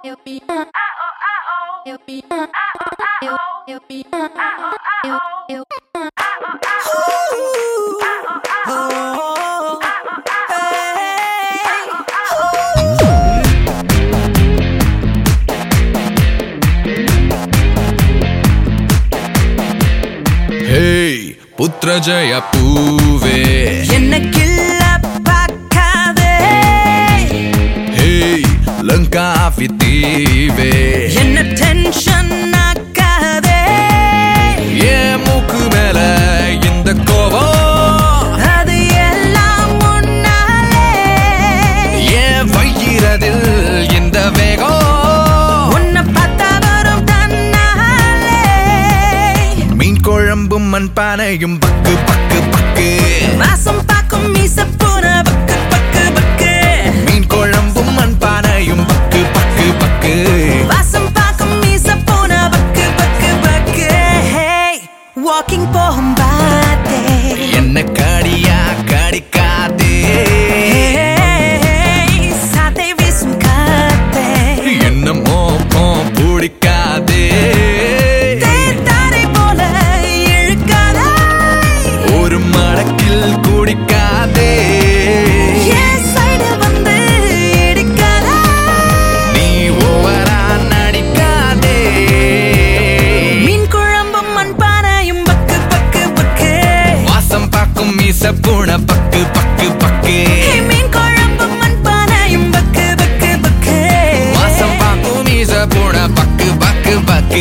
eu be eu be eu eu be eu eu hey Putrajaya பூவே என்ன கிள்ள பார்க்காதே hey Langkawi தீவே என்ன டென்ஷன் ஆக்காதே ஏன் மூக்கு மேல இந்த கோபம் அது எல்லாம் முன்னாலே ஏன் வைகிறதில் இந்த வேகம் உன்னை பார்த்தா வரும் தன்னாலே மீன் குழம்பும் மண் பானையும் பக்கு பக்கு பக்கு வாசம் பார்க்கும் மீச போன பக்கு பக்கு பக்கு மீன் குழம்பும் மண் பானையும் பக்கு பக்கு பக்கு வாசம் பார்க்கும் மீச போன பக்கு பக்கு பக்கு வாக்கிங் போகும் பாத்தே என்ன காடியா காடிக்காதே சாத்தை வீசும் காத்தே என்ன மோப்பம் பிடிக்காதே தேத்தாரை போல இழுக்காதே ஒரு மடக்கில் குடிக்காதே என் சைடு வந்து இடிக்காதே நீ ஓவரா நடிக்காதே மீன் குழம்பும் மண்பானையும் பக்கு பக்கு பக்கு வாசம் பார்க்கும் மீச பூன பக்கு பக்கு பக்கு மீன் குழம்பும் மண்பானையும் பக்கு பக்கு பக்கு வாசம் பார்க்கும் மீச பூன பக்கு பக்கு பக்கு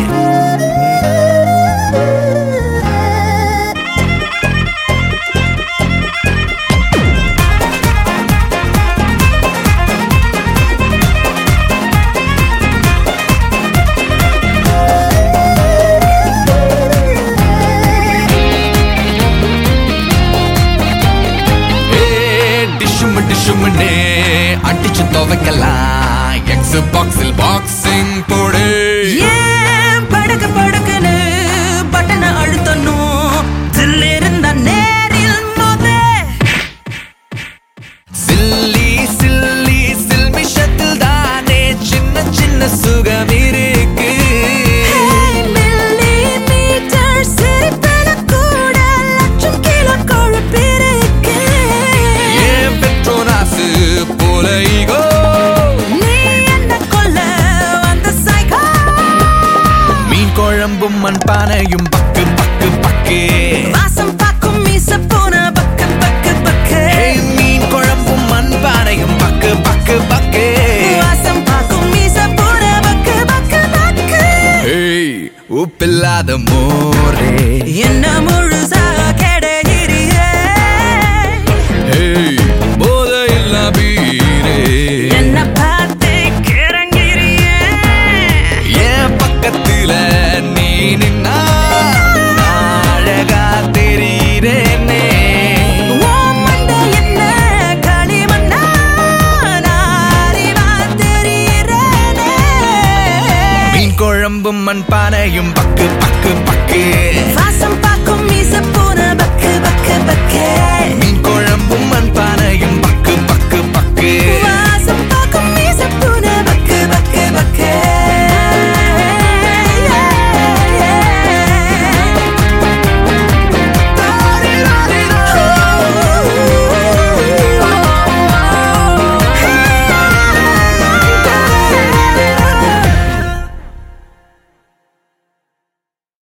டிஷும் டிஷும்னே அடிச்சு துவைக்கலாம் எக்ஸ் பாக்ஸில் பாக்ஸிங் போடு ஏன் படுக்க படுக்குன்னு பட்டனை அழுத்தணும் தில் இருந்த நேரில் மோத சில்லி சில்லி சில்மிஷத்தில் தானே சின்ன சின்ன சுகம் இருக்கு மில்லி மீட்டர் சிரிப்பில கூட லட்சம் கிலோ கொழுப்பிருக்கு ஏன் பெட்ரோனாசு போல ஈகோ நீ என்ன கொல்ல வந்த சைக்கோ மீன் குழம்பும் மண் பானையும் பக்கு பக்கு பக்கு வாசம் பார்க்கும் மீச போன பக்கு பக்கு பக்கு ஏய், மீன் குழம்பும் மண் பானையும் பக்கு பக்கு பக்கு வாசம் பார்க்கும் மீச போன பக்கு பக்கு பக்கு ஏய், உப்பில்லாத மோரே என்ன முழுசா கிடையிறியே ஏய், போதையில்லா பீரே என்ன பார்த்து கிறங்கிறியே என் பக்கத்துல நீ நின்னா நான் அழகா தெரியுறேனே உன் மண்டை என்ன களிமண்ணா? நான் அறிவா தெரியிறேனே. மீன் குழம்பும் மண் பானையும் பக்கு பக்கு பக்கு வாசம்